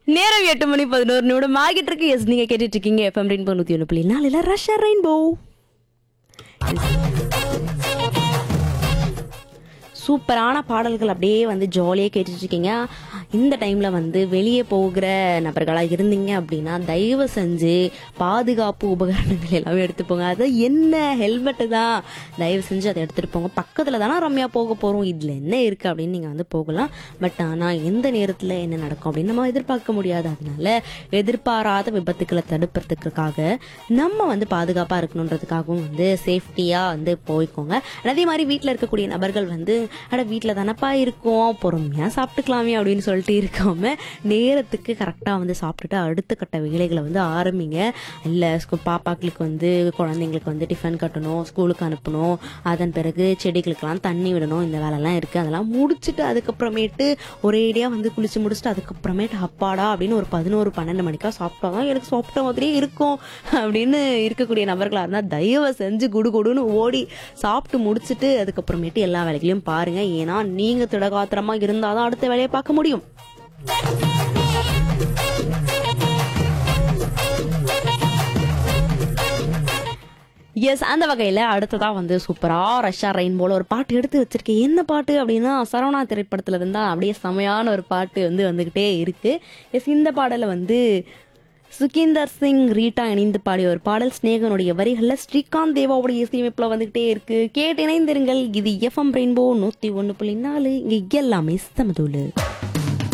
நேரம் எட்டு மணி பதினோரு நிமிடம் ஆகிட்டு இருக்கு எஸ் நீங்க கேட்டுட்டு இருக்கீங்க எஃப்எம் ரெயின்போ நூத்தி ஒன்று புள்ளி நாலுல ரஷ்யா ரெயின்போ சூப்பரான பாடல்கள் அப்படியே வந்து ஜாலியாக கேட்டுட்டு இருக்கீங்க இந்த டைமில் வந்து வெளியே போகிற நபர்களாக இருந்தீங்க அப்படின்னா தயவு செஞ்சு பாதுகாப்பு உபகரணங்கள் எல்லாமே எடுத்துப்போங்க அது என்ன ஹெல்மெட்டு தான் தயவு செஞ்சு அதை எடுத்துகிட்டு போங்க பக்கத்தில் தானே ரம்யா போக போகிறோம் இதில் என்ன இருக்குது அப்படின்னு நீங்கள் வந்து போகலாம் பட் ஆனால் எந்த நேரத்தில் என்ன நடக்கும் அப்படின்னு நம்ம எதிர்பார்க்க முடியாது அதனால எதிர்பாராத விபத்துக்களை தடுப்பதற்காக நம்ம வந்து பாதுகாப்பாக இருக்கணுன்றதுக்காகவும் வந்து சேஃப்டியாக வந்து போய்க்கோங்க அதே மாதிரி வீட்டில் இருக்கக்கூடிய நபர்கள் வந்து அட வீட்டில் தானப்பா இருக்கோம் பொறுமையாக சாப்பிட்டுக்கலாமே அப்படின்னு சொல்லிட்டு இருக்காம நேரத்துக்கு கரெக்டாக வந்து சாப்பிட்டுட்டு அடுத்த கட்ட வேலைகளை வந்து ஆரம்பிங்க இல்லை பாப்பாக்களுக்கு வந்து குழந்தைங்களுக்கு வந்து டிஃபன் கட்டணும் ஸ்கூலுக்கு அனுப்பணும் அதன் பிறகு செடிகளுக்கெல்லாம் தண்ணி விடணும் இந்த வேலைலாம் இருக்குது அதெல்லாம் முடிச்சுட்டு அதுக்கப்புறமேட்டு ஒரேடியாக வந்து குளிச்சு முடிச்சுட்டு அதுக்கப்புறமேட்டு அப்பாடா அப்படின்னு ஒரு பதினோரு பன்னெண்டு மணிக்கா சாப்பிட்டா தான் எனக்கு சாப்பிட்ட மாதிரியே இருக்கும் அப்படின்னு இருக்கக்கூடிய நபர்களாக இருந்தால் தயவு செஞ்சு குடு குடுன்னு ஓடி சாப்பிட்டு முடிச்சுட்டு அதுக்கப்புறமேட்டு எல்லா வேலைகளையும் பாருங்க ஏன்னா நீங்க திடகாத்திரமா இருந்தாதான் அடுத்த வேலையை பார்க்க முடியும் எஸ் அந்த வகையில் அடுத்ததாக வந்து சூப்பராக ரஷ்யா ரெயின் போல ஒரு பாட்டு எடுத்து வச்சிருக்கேன் என்ன பாட்டு அப்படின்னா சரவணா திரைப்படத்தில் இருந்தால் அப்படியே செமையான ஒரு பாட்டு வந்து வந்துக்கிட்டே இருக்கு எஸ் இந்த பாடலை வந்து சுகீந்தர் சிங் ரீட்டா இணைந்து பாடிய ஒரு பாடல் ஸ்நேகனுடைய வரிகளில் ஸ்ரீகாந்த் தேவாவுடைய இசையமைப்பில் வந்துக்கிட்டே இருக்கு கேட்டு இணைந்திருங்கள் இது எஃப்எம் ரெயின்போ நூற்றி ஒன்று புள்ளி நாலு இங்கே எல்லாமே சமதூளு